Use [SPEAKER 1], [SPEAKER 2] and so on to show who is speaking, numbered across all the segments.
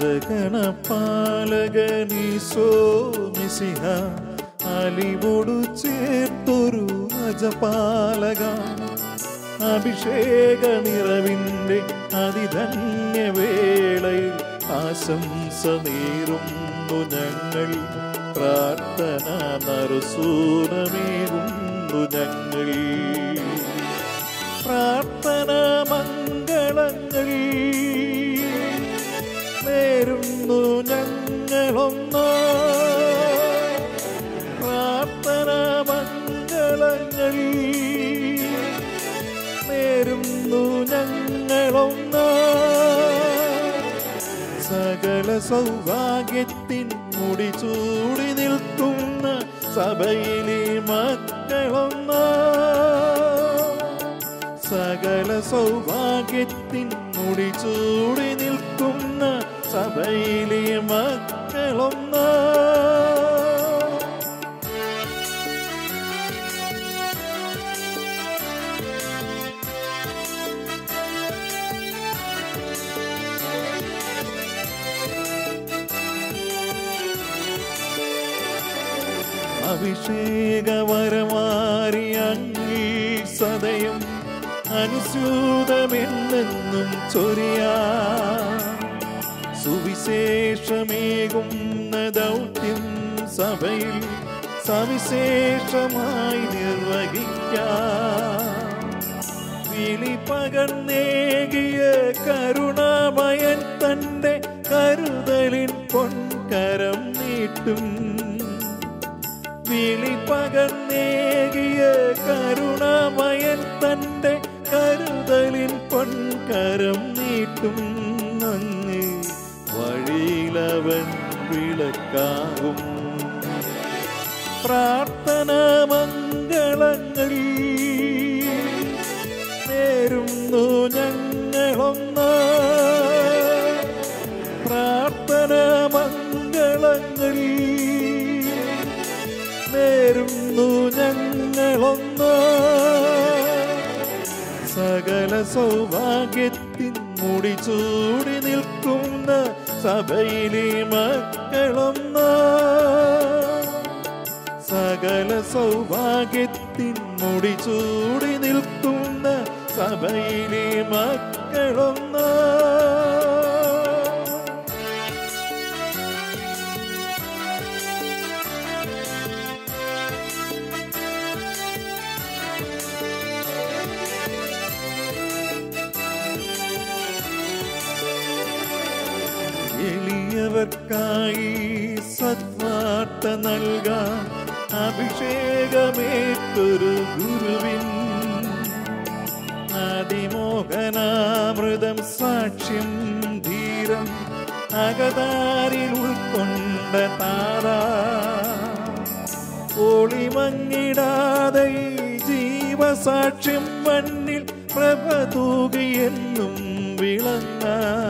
[SPEAKER 1] അജഗണപാലകനീശോ മിശിഹ അലിവോടു ചേർത്തൊരു അജപാലക അഭിഷേക നിറവിൻ്റെ അതിധന്യവേളയിൽ ആശംസ നേരുന്നു ഞങ്ങൾ പ്രാർത്ഥന നറുസൂനമേകുന്നു ഞങ്ങൾ പ്രാർത്ഥന മംഗളങ്ങൾ നേരുന്നു ഞങ്ങളൊന്ന് പ്രാർത്ഥന മംഗളങ്ങൾ നേരുന്നു ഞങ്ങളൊന്ന് സകല സൗഭാഗ്യത്തിൻ മുടി ചൂടി നിൽക്കുന്ന സഭയിലെ മക്കളൊന്ന് സകല സൗഭാഗ്യത്തിൻ മുടി ചൂടി നിൽക്കുന്ന സഭയിലെ മക്കളൊന്ന് അഭിഷേകവരമാരി അങ്ങീ സദയം അനുസ്യൂതമെന്നെന്നും ചൊരിയാ സുവിശേഷമേകുന്ന ദൗത്യം സഭയിൽ സവിശേഷമായി നിർവഹിക്കാം വിളി പകർന്നേകിയ കരുണാമയൻ തന്റെ കരുതലിൻ പൊൻകരം നീട്ടും വിളി പകർന്നേകിയ കരുണാമയൻ തന്റെ കരുതലിൻ പൊൻകരം നീട്ടും അങ്ങ് വഴിയിലവൻ വിളക്കാകും പ്രാർത്ഥന മംഗളങ്ങൾ നേരുന്നു ഞങ്ങളൊന്ന് പ്രാർത്ഥന മംഗളങ്ങൾ നേരുന്നു ഞങ്ങളൊന്ന് സകല സൗഭാഗ്യത്തിൻ മുടി ചൂടി നിൽക്കുന്ന സഭയിലെ മക്കളൊന്ന് സകല സൗഭാഗ്യത്തിൻ മുടി ചൂടി നിൽക്കുന്ന സഭയിലെ മക്കളൊന്ന് എളിയവർക്കായി സദ്വാർത്ത നൽകാൻ അഭിഷേകമേറ്റൊരു ഗുരുവിൻ അതിമോഹനാമൃതം സാക്ഷ്യം ധീരം അകതാരിൽ ഉൾക്കൊണ്ട താരാ ഒളിമങ്ങിടാതെ ഈ ജീവസാക്ഷ്യം മണ്ണിൽ പ്രഭ തൂകിയെന്നും വിളങ്ങ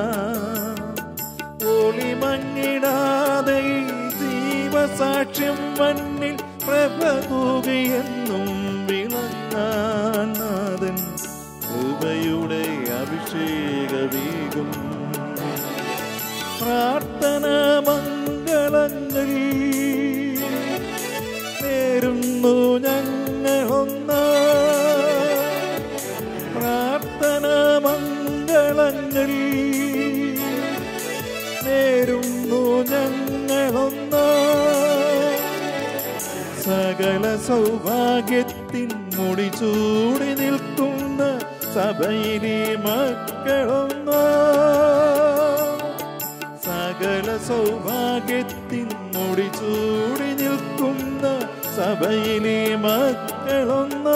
[SPEAKER 1] ഒളിമങ്ങിടാതെ ഈ ജീവസാക്ഷ്യം മണ്ണിൽ പ്രഭ തൂകിയെന്നും വിളങ്ങാനാഥൻ കൃപയുടെ അഭിഷേകവീകും പ്രാർത്ഥന മംഗളങ്ങൾ നേരുന്നു ഞങ്ങളൊന്ന് പ്രാർത്ഥന മംഗളങ്ങൾ നേരുന്നു ഞങ്ങളൊന്ന് സകല സൗഭാഗ്യത്തിൻ മുടി ചൂടി നിൽക്കുന്ന സഭയിലെ മക്കളൊന്ന് സകല സൗഭാഗ്യത്തിൻ മുടി ചൂടി നിൽക്കുന്ന സഭയിലെ മക്കളൊന്ന്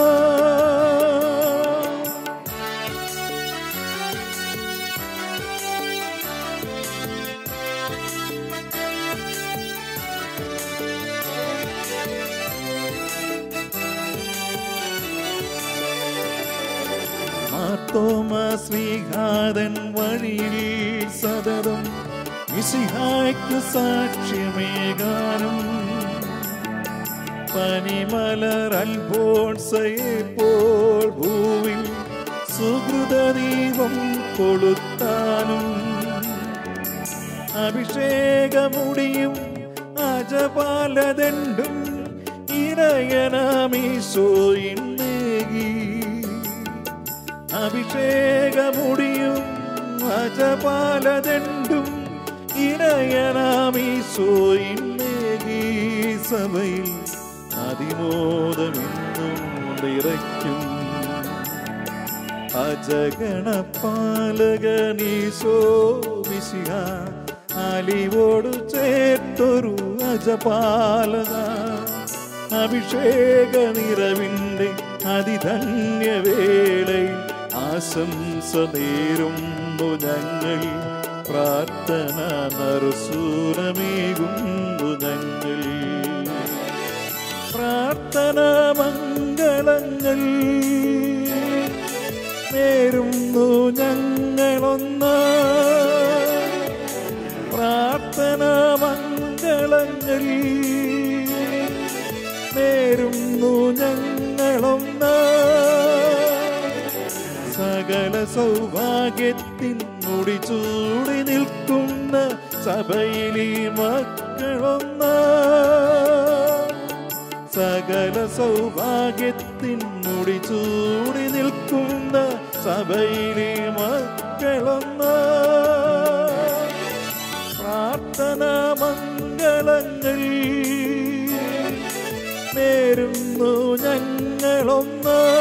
[SPEAKER 1] മാർത്തോമ ശ്രീഘാതൻ വഴിയിൽ സതതം മിശിഹായ്ക്ക് സാക്ഷ്യമേകാനും പനിമലർ അൽബോൺസയെ പോൽ ഭൂവിൽ സുഹൃതദീപം കൊളുത്താനും അഭിഷേകമുടിയും അജപാലദണ്ഡും ഇടയനാമീശോയിൻ നേകി അഭിഷേകമുടിയും അജപാലദണ്ഡും ഇടയനാമീശോയിൻ നേകി സഭയിൽ അതിമോദമെന്നും നിറയ്ക്കും അജഗണപാലകനീശോ വിശിഹ അലിവോട് ചേർത്തൊരു അജപാലക അഭിഷേക നിറവിൻ്റെ അതിധന്യവേളയിൽ ആശംസ നേരുന്നു ഞങ്ങൾ പ്രാർത്ഥന നറുസൂരമേകുന്നു ഞങ്ങൾ പ്രാർത്ഥന മംഗളങ്ങൾ നേരുന്നു ഞങ്ങളൊന്ന് പ്രാർത്ഥന മംഗളങ്ങൾ നേരുന്നു ഞങ്ങളൊന്ന് സകല സൗഭാഗ്യത്തിൻ മുടിച്ചൂടി നിൽക്കുന്ന സഭയിലെ മക്കളൊന്ന് സകല സൗഭാഗ്യത്തിൻ മുടിച്ചൂടി നിൽക്കുന്ന സഭയിലെ മക്കളൊന്ന് പ്രാർത്ഥന മംഗളങ്ങൾ നേരുന്നു ഞങ്ങളൊന്ന്